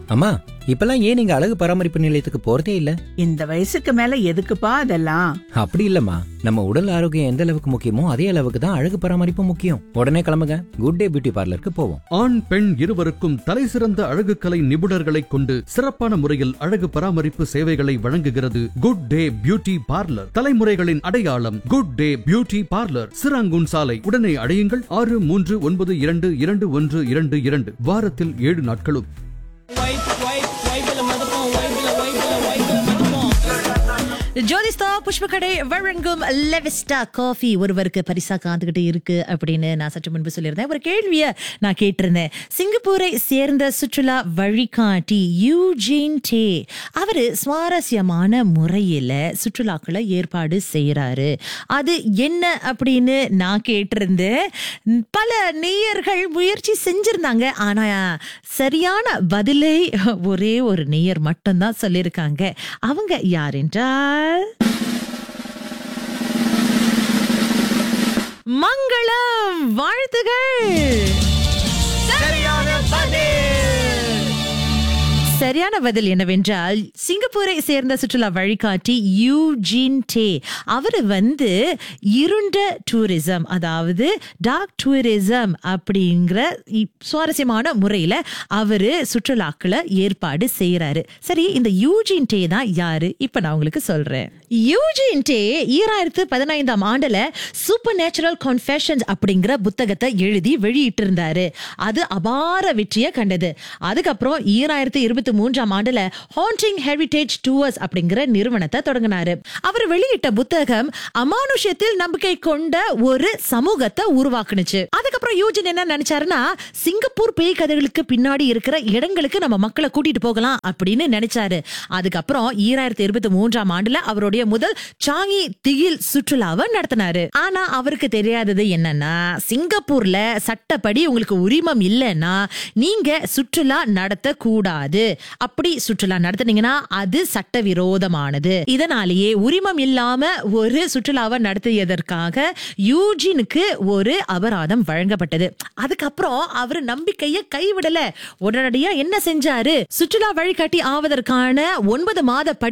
அம்மா இப்பெல்லாம் ஏன் நீங்க அழகு பராமரிப்பு நிலையத்துக்கு போறதே இல்ல இந்த வயசுக்கு மேல எதுக்குப்பா அதெல்லாம் அப்படி இல்லம்மா நம்ம உடல் ஆரோக்கியம் எந்த அளவுக்கு முக்கியமோ அதே அளவுக்கு தான் அழகு பராமரிப்பு முக்கியம் உடனே கிளம்புங்க குட் டே பியூட்டி பார்லருக்கு போவோம் ஆண் பெண் இருவருக்கும் தலைசிறந்த அழகு கலை நிபுணர்களைக் கொண்டு சிறப்பான முறையில் அழகு பராமரிப்பு சேவைகளை வழங்குகிறது குட் டே பியூட்டி பார்லர் தலைமுறைகளின் அடையாளம் good day beauty parlour Serangoon சாலை உடனே அடையுங்கள் ஆறு மூன்று ஒன்பது இரண்டு இரண்டு ஒன்று இரண்டு இரண்டு வாரத்தில் ஏழு நாட்களும் ஜோதிஸ்தா புஷ்பக்கடை வழங்கும் லெவிஸ்டா காஃபி ஒருவருக்கு பரிசா காத்துக்கிட்டு இருக்கு அப்படின்னு நான் சற்று முன்பு சொல்லியிருந்தேன் ஒரு கேள்விய நான் கேட்டிருந்தேன் சிங்கப்பூரை சேர்ந்த சுற்றுலா வழிகாட்டி யூஜின் டே அவரு சுவாரஸ்யமான முறையில சுற்றுலாக்களை ஏற்பாடு செய்யறாரு அது என்ன அப்படின்னு நான் கேட்டிருந்தேன் பல நேயர்கள் முயற்சி செஞ்சிருந்தாங்க ஆனா சரியான பதிலை ஒரே ஒரு நேயர் மட்டும்தான் சொல்லியிருக்காங்க அவங்க யார் என்றால் மங்களம் வாழ்த்துகள் சரியான பதில் என்னவென்றால் சிங்கப்பூரை சேர்ந்த சுற்றுலா வழிகாட்டி யூஜின் டே அவர் வந்து இருண்ட டூரிசம் அதாவது டார்க் டூரிசம் அப்படிங்கிற இ- சுவாரஸ்யமான முறையில அவரு சுற்றுலாக்களை ஏற்பாடு செய்யறாரு சரி இந்த யூஜின் டே தான் யாரு இப்ப நான் உங்களுக்கு சொல்றேன் யூஜின் டே ஈராயிரத்து பதினைந்தாம் ஆண்டுல சூப்பர் நேச்சுரல் கான்ஃபெஷன்ஸ் அப்படிங்கிற புத்தகத்தை எழுதி வெளியிட்டு இருந்தாரு அது அபார வெற்றியை கண்டது அதுக்கப்புறம் ஈராயிரத்து இருபத்தி மூன்றாம் ஆண்டுல ஹாண்டிங் ஹெரிடேஜ் டூவர்ஸ் அப்படிங்கிற நிறுவனத்தை தொடங்கினாரு அவர் வெளியிட்ட புத்தகம் அமானுஷ்யத்தில் நம்பிக்கை கொண்ட ஒரு சமூகத்தை உருவாக்குனுச்சு அதுக்கப்புறம் யூஜின் என்ன நினைச்சாருன்னா சிங்கப்பூர் பேய் கதைகளுக்கு பின்னாடி இருக்கிற இடங்களுக்கு நம்ம மக்களை கூட்டிட்டு போகலாம் அப்படின்னு நினைச்சாரு அதுக்கப்புறம் ஈராயிரத்தி இருபத்தி மூன்றாம் ஆண்டுல அவருடைய முதல் சாங்கி திகில் சுற்றுலாவை நடத்தினாரு ஆனா அவருக்கு தெரியாதது என்னன்னா சிங்கப்பூர்ல சட்டப்படி உங்களுக்கு உரிமம் இல்லைன்னா நீங்க சுற்றுலா நடத்த கூடாது அப்படி சுற்றுலா நடத்துனீங்கன்னா அது சட்டவிரோதமானது இதனாலேயே உரிமம் இல்லாம ஒரு சுற்றுலாவை நடத்தியதற்காக யூஜினுக்கு ஒரு அபராதம் வழங்கப்பட்டது அதுக்கப்புறம் அவர் நம்பிக்கைய கைவிடல உடனடியா என்ன செஞ்சாரு சுற்றுலா வழிகாட்டி ஆவதற்கான ஒன்பது மாத படி